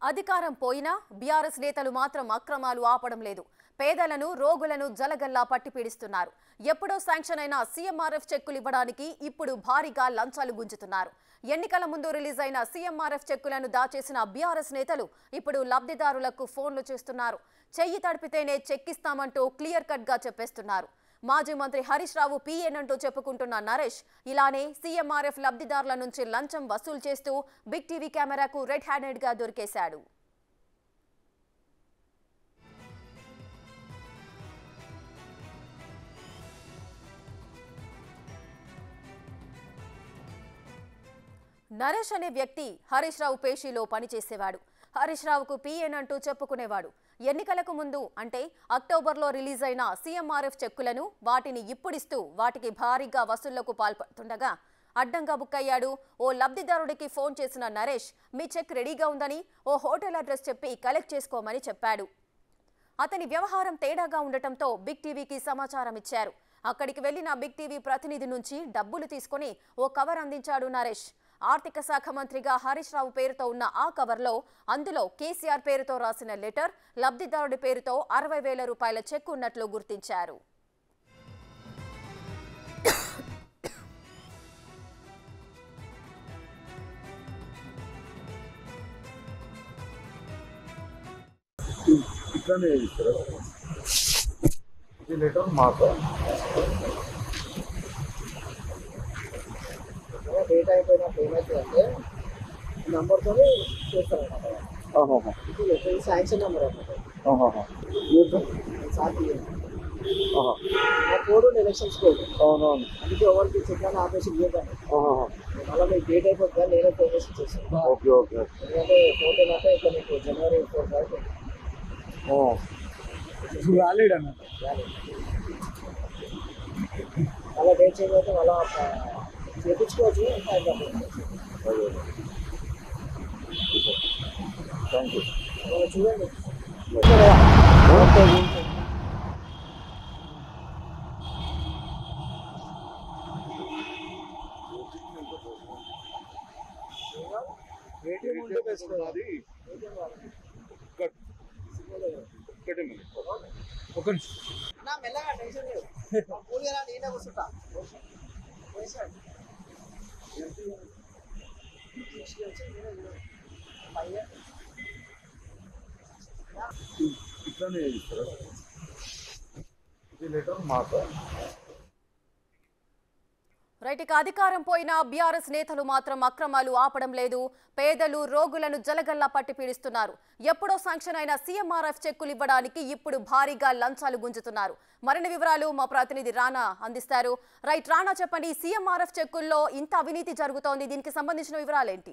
అధికారం పోయినా బీఆర్ఎస్ నేతలు మాత్రం అక్రమాలు ఆపడం లేదు పేదలను రోగులను జలగల్లా పట్టి పీడిస్తున్నారు ఎప్పుడో శాంక్షన్ అయిన సీఎంఆర్ఎఫ్ చెక్కులు ఇవ్వడానికి ఇప్పుడు భారీగా లంచాలు గుంజుతున్నారు ఎన్నికల ముందు రిలీజ్ అయిన సీఎంఆర్ఎఫ్ చెక్కులను దాచేసిన బీఆర్ఎస్ నేతలు ఇప్పుడు లబ్ధిదారులకు ఫోన్లు చేస్తున్నారు చెయ్యి తడిపితేనే చెక్కిస్తామంటూ క్లియర్ కట్ గా చెప్పేస్తున్నారు మాజీ మంత్రి హరీష్ రావు పీఎన్ చెప్పుకుంటున్న నరేష్ ఇలానే సీఎంఆర్ఎఫ్ లబ్ధిదారుల నుంచి లంచం వసూలు చేస్తూ బిగ్ టీవీ కెమెరాకు రెడ్ హ్యాండెడ్ గా దొరికేశాడు నరేష్ అనే వ్యక్తి హరీష్ రావు పేషీలో పనిచేసేవాడు హరీష్ రావుకు పిఎన్ అంటూ చెప్పుకునేవాడు ఎన్నికలకు ముందు అంటే అక్టోబర్లో రిలీజ్ అయిన సీఎంఆర్ఎఫ్ చెక్కులను వాటిని ఇప్పుడిస్తూ వాటికి భారీగా వసూళ్లకు పాల్పడుతుండగా అడ్డంగా బుక్ అయ్యాడు ఓ లబ్ధిదారుడికి ఫోన్ చేసిన నరేష్ మీ చెక్ రెడీగా ఉందని ఓ హోటల్ అడ్రస్ చెప్పి కలెక్ట్ చేసుకోమని చెప్పాడు అతని వ్యవహారం తేడాగా ఉండటంతో బిగ్ టీవీకి సమాచారం ఇచ్చారు అక్కడికి వెళ్లిన బిగ్ టీవీ ప్రతినిధి నుంచి డబ్బులు తీసుకొని ఓ కవర్ అందించాడు నరేష్ ఆర్థిక శాఖ మంత్రిగా హరీష్ రావు పేరుతో ఉన్న ఆ కవర్లో అందులో కేసీఆర్ పేరుతో రాసిన లెటర్ లబ్ధిదారుడి పేరుతో అరవై వేల రూపాయల చెక్ ఉన్నట్లు గుర్తించారు ఇట్లానే ఇస్తారా ఈ లెటర్ మాకు డేట్ అయిపోయినప్పుడు ఏమవుతుందంటే నంబర్తో చేస్తారన్నమాట ఆహాహా. ఇప్పుడు ఇది శాంక్షన్ నెంబర్ అన్నమాట ఆహాహా. సార్ ఆహా. ఆ కోడ్ ఎలక్షన్స్ కోడ్ అవునవును అందుకే ఎవరికి చెట్లని ఆపేసి ఇవ్వకండి ఆహాహా. మళ్ళీ మీకు డేట్ అయిపోతుందా నేనే ఫోన్ చేసి చేస్తాను ఓకే ఓకే ఎందుకంటే ఫోర్టీన్ అంటే ఇక్కడ మీకు జనవరి ఫోర్ వరకు ఆ. వ్యాలిడ్ అన్న మళ్ళీ డేట్ చేంజ్ అయితే మళ్ళీ చేయించుకోవచ్చు ఫైవ్ అదే అదే. థ్యాంక్ యూ మళ్ళీ చూడండి ఏటీఎం ఉంటే బెస్ట్ అది కట్ కట్టండి ఒక నిమిషం నా మెల్లగా టెన్షన్ లేదు కూలిగా నేనే కూర్చుంటా వేసాడు ఇట్లానే ఇస్తారా ఈ లెటర్ మాకు రైట్ ఇక అధికారం పోయిన బీఆర్ఎస్ నేతలు మాత్రం అక్రమాలు ఆపడం లేదు పేదలు రోగులను జలగల్లా పట్టి పీడిస్తున్నారు ఎప్పుడో శాంక్షన్ అయిన సీఎంఆర్ఎఫ్ చెక్కులు ఇవ్వడానికి ఇప్పుడు భారీగా లంచాలు గుంజుతున్నారు మరిన్ని వివరాలు మా ప్రతినిధి రానా అందిస్తారు రైట్ రానా చెప్పండి సీఎంఆర్ఎఫ్ చెక్కుల్లో ఇంత అవినీతి జరుగుతోంది దీనికి సంబంధించిన వివరాలేంటి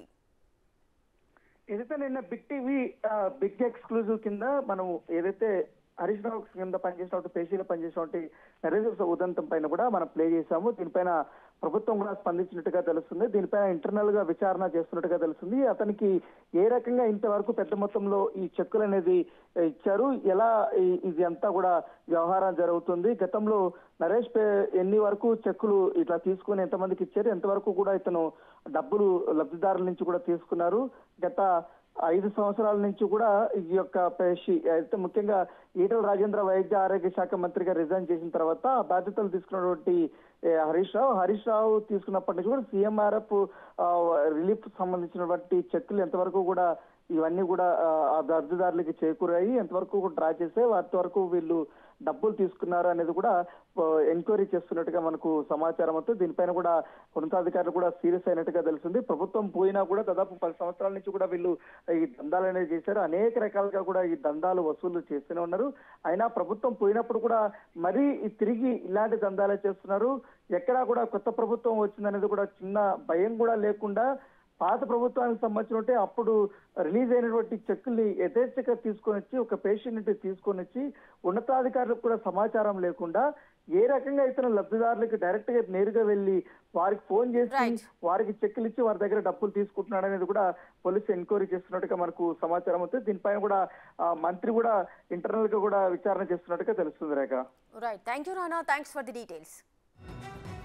ఏదైతే నిన్న బిగ్ టీవీ ఆ, బిగ్ ఎక్స్క్లూజివ్ కింద మనం ఏదైతే హరీష్ రావు కింద పనిచేసినటువంటి పేషీలో పనిచేసినటువంటి నరేంద్ర ఉదంతం పైన కూడా మనం ప్లే చేశాము దీనిపైన ప్రభుత్వం కూడా స్పందించినట్టుగా తెలుస్తుంది దీనిపైన ఇంటర్నల్ గా విచారణ చేస్తున్నట్టుగా తెలుస్తుంది అతనికి ఏ రకంగా ఇంతవరకు పెద్ద మొత్తంలో ఈ చెక్కులు అనేది ఇచ్చారు ఎలా ఈ- ఇది అంతా కూడా వ్యవహారం జరుగుతుంది గతంలో నరేష్ పే ఎన్ని వరకు చెక్కులు ఇట్లా తీసుకుని ఎంతమందికి ఇచ్చారు ఎంతవరకు కూడా ఇతను డబ్బులు లబ్ధిదారుల నుంచి కూడా తీసుకున్నారు గత ఐదు సంవత్సరాల నుంచి కూడా ఈ యొక్క పేషి అయితే ముఖ్యంగా ఈటల రాజేంద్ర వైద్య ఆరోగ్య శాఖ మంత్రిగా రిజైన్ చేసిన తర్వాత ఆ బాధ్యతలు తీసుకున్నటువంటి ఏ, హరీష్ రావు హరీష్ రావు తీసుకున్నప్పటి నుంచి కూడా సీఎంఆర్ఎఫ్ రిలీఫ్ సంబంధించినటువంటి చెక్కులు ఎంతవరకు కూడా ఇవన్నీ కూడా ఆ, ఆ అర్జీదారులకి చేకూరాయి ఎంతవరకు కూడా డ్రా చేస్తే వాటి వరకు వీళ్ళు డబ్బులు తీసుకున్నారు అనేది కూడా ఎంక్వైరీ చేస్తున్నట్టుగా మనకు సమాచారం వస్తుంది దీనిపైన కూడా ఉన్నతాధికారులు కూడా సీరియస్ అయినట్టుగా తెలుస్తుంది ప్రభుత్వం పోయినా కూడా దాదాపు పది సంవత్సరాల నుంచి కూడా వీళ్ళు ఈ దందాలు అనేది చేశారు అనేక రకాలుగా కూడా ఈ దందాలు వసూలు చేస్తూనే ఉన్నారు అయినా ప్రభుత్వం పోయినప్పుడు కూడా మరీ ఈ తిరిగి ఇలాంటి దందాలే చేస్తున్నారు ఎక్కడా కూడా కొత్త ప్రభుత్వం వచ్చిందనేది కూడా చిన్న భయం కూడా లేకుండా పాత ప్రభుత్వానికి సంబంధించినట్టే అప్పుడు రిలీజ్ అయినటువంటి చెక్కుల్ని యథేచ్ఛగా తీసుకొని వచ్చి ఒక పేషెంట్ తీసుకొని వచ్చి ఉన్నతాధికారులకు కూడా సమాచారం లేకుండా ఏ రకంగా ఇతను లబ్ధిదారులకు డైరెక్ట్ గా నేరుగా వెళ్ళి వారికి ఫోన్ చేసి Right. వారికి చెక్కులు ఇచ్చి వారి దగ్గర డబ్బులు తీసుకుంటున్నాడు అనేది కూడా పోలీసు ఎంక్వైరీ చేస్తున్నట్టుగా మనకు సమాచారం అవుతుంది దీనిపైన కూడా ఆ, మంత్రి కూడా ఇంటర్నల్ గా కూడా విచారణ చేస్తున్నట్టుగా తెలుస్తుంది Rekha right thank you Rana thanks for the details